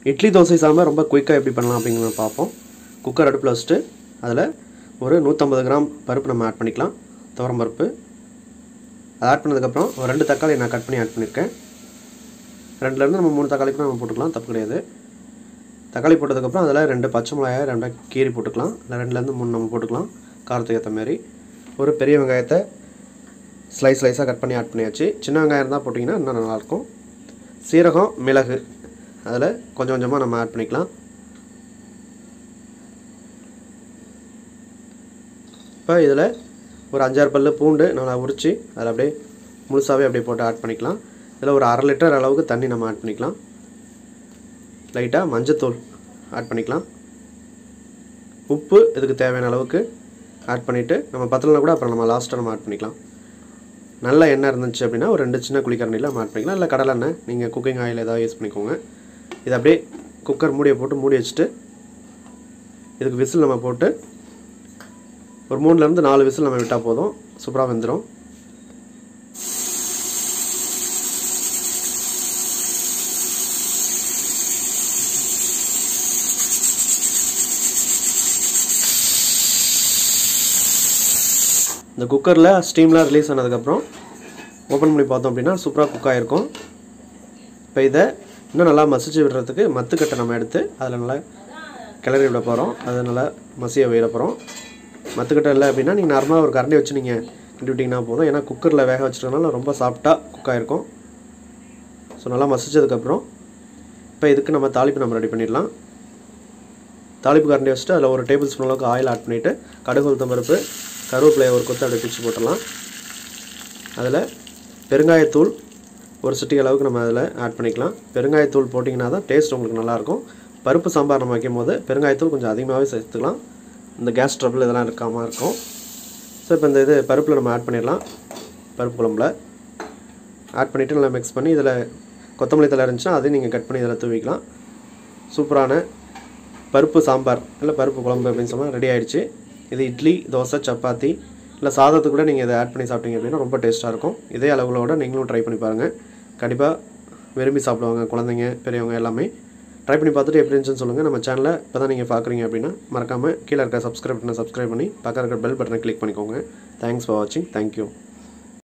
இட்லி தோசை சாம்பார் ரொம்ப குயிக்காக எப்படி பண்ணலாம் அப்படிங்கிறத பார்ப்போம் குக்கர் அடுப்பில் வச்சுட்டு அதில் ஒரு நூற்றம்பது கிராம் பருப்பு நம்ம ஆட் பண்ணிக்கலாம் துவரம் பருப்பு அதை ஆட் பண்ணதுக்கப்புறம் ஒரு ரெண்டு தக்காளி நான் கட் பண்ணி ஆட் பண்ணியிருக்கேன் ரெண்டுலேருந்து நம்ம மூணு தக்காளி கூட நம்ம போட்டுக்கலாம் தப்பு கிடையாது தக்காளி போட்டதுக்கப்புறம் அதில் ரெண்டு பச்சை மிளகாயை ரெண்டாக கீரி போட்டுக்கலாம் இல்லை ரெண்டுலேருந்து மூணு நம்ம போட்டுக்கலாம் காரத்துக்கு ஏற்ற மாதிரி ஒரு பெரிய வெங்காயத்தை ஸ்லைஸ் ஸ்லைஸாக கட் பண்ணி ஆட் பண்ணியாச்சு சின்ன வெங்காயம் இருந்தால் போட்டிங்கன்னா இன்னும் நல்லாயிருக்கும் சீரகம் மிளகு அதில் கொஞ்சம் கொஞ்சமாக நம்ம ஆட் பண்ணிக்கலாம் இப்போ இதில் ஒரு அஞ்சாறு பல்லு பூண்டு நல்லா உரித்து அதில் அப்படியே முழுசாகவே அப்படியே போட்டு ஆட் பண்ணிக்கலாம் இதில் ஒரு அரை லிட்டர் அளவுக்கு தண்ணி நம்ம ஆட் பண்ணிக்கலாம் லைட்டாக மஞ்சத்தூள் ஆட் பண்ணிக்கலாம் உப்பு இதுக்கு தேவையான அளவுக்கு ஆட் பண்ணிவிட்டு நம்ம பத்தலைனா கூட அப்புறம் நம்ம லாஸ்ட்டாக நம்ம ஆட் பண்ணிக்கலாம் நல்ல எண்ணெய் இருந்துச்சு அப்படின்னா ஒரு ரெண்டு சின்ன குழிக்கரண்டியில் நம்ம ஆட் பண்ணிக்கலாம் இல்லை கடலெண்ணெய் நீங்கள் குக்கிங் ஆயில் ஏதாவது யூஸ் பண்ணிக்கோங்க இது அப்படியே குக்கர் மூடியை போட்டு மூடி வச்சுட்டு இதுக்கு விசில் நம்ம போட்டு ஒரு மூணுலேருந்து நாலு விசில் நம்ம விட்டால் போதும் சூப்பராக வெந்துடும் இந்த குக்கரில் ஸ்டீம்லாம் ரிலீஸ் ஆனதுக்கப்புறம் ஓப்பன் பண்ணி பார்த்தோம் அப்படின்னா சூப்பராக குக் ஆகிருக்கும் இப்போ இதை இன்னும் நல்லா மசிச்சு விடுறதுக்கு மத்துக்கட்டை நம்ம எடுத்து அதில் நல்லா கிளறி விட போகிறோம் அதை நல்லா மசிய விட போகிறோம் மத்துக்கட்டை இல்லை அப்படின்னா நீங்கள் நார்மலாக ஒரு கரண்டி வச்சு நீங்கள் கிண்டி விட்டிங்கன்னா போதும் ஏன்னா குக்கரில் வேக வச்சுருக்கனால ரொம்ப சாஃப்டாக குக் ஆகிருக்கும் ஸோ நல்லா மசிச்சதுக்கப்புறம் இப்போ இதுக்கு நம்ம தாளிப்பு நம்ம ரெடி பண்ணிடலாம் தாளிப்பு கரண்டி வச்சுட்டு அதில் ஒரு டேபிள் ஸ்பூன் அளவுக்கு ஆயில் ஆட் பண்ணிவிட்டு கடுகு உளுத்தம் பருப்பு கருவேப்பிலையை ஒரு கொத்து அப்படியே பிச்சு போட்டுடலாம் அதில் பெருங்காயத்தூள் ஒரு சிட்டி அளவுக்கு நம்ம அதில் ஆட் பண்ணிக்கலாம் பெருங்காயத்தூள் போட்டிங்கன்னா தான் டேஸ்ட் உங்களுக்கு நல்லாயிருக்கும் பருப்பு சாம்பார் நம்ம வைக்கும் போது பெருங்காயத்தூள் கொஞ்சம் அதிகமாகவே சேர்த்துக்கலாம் இந்த கேஸ் ட்ரபிள் இதெல்லாம் இருக்காமல் இருக்கும் ஸோ இப்போ இந்த இது பருப்பில் நம்ம ஆட் பண்ணிடலாம் பருப்பு குழம்புல ஆட் பண்ணிவிட்டு நல்லா மிக்ஸ் பண்ணி இதில் கொத்தமல்லி தலை இருந்துச்சுன்னா அதையும் நீங்கள் கட் பண்ணி இதில் தூவிக்கலாம் சூப்பரான பருப்பு சாம்பார் இல்லை பருப்பு குழம்பு அப்படின்னு சொன்னால் ரெடி ஆகிடுச்சு இது இட்லி தோசை சப்பாத்தி இல்லை சாதத்துக்கு கூட நீங்கள் இதை ஆட் பண்ணி சாப்பிட்டீங்க அப்படின்னா ரொம்ப டேஸ்ட்டாக இருக்கும் இதே அளவுகளோட நீங்களும் ட்ரை பண்ணி பாருங்கள் கண்டிப்பாக விரும்பி சாப்பிடுவாங்க குழந்தைங்க பெரியவங்க எல்லாமே ட்ரை பண்ணி பார்த்துட்டு எப்படி இருந்துச்சுன்னு சொல்லுங்கள் நம்ம சேனலை இப்போ தான் நீங்கள் பார்க்குறீங்க அப்படின்னா மறக்காமல் கீழே இருக்க சப்ஸ்கிரைப் பண்ண சப்ஸ்கிரைப் பண்ணி பக்கம் இருக்க பெல் பட்டனை கிளிக் பண்ணிக்கோங்க தேங்க்ஸ் ஃபார் வாட்சிங் தேங்க்யூ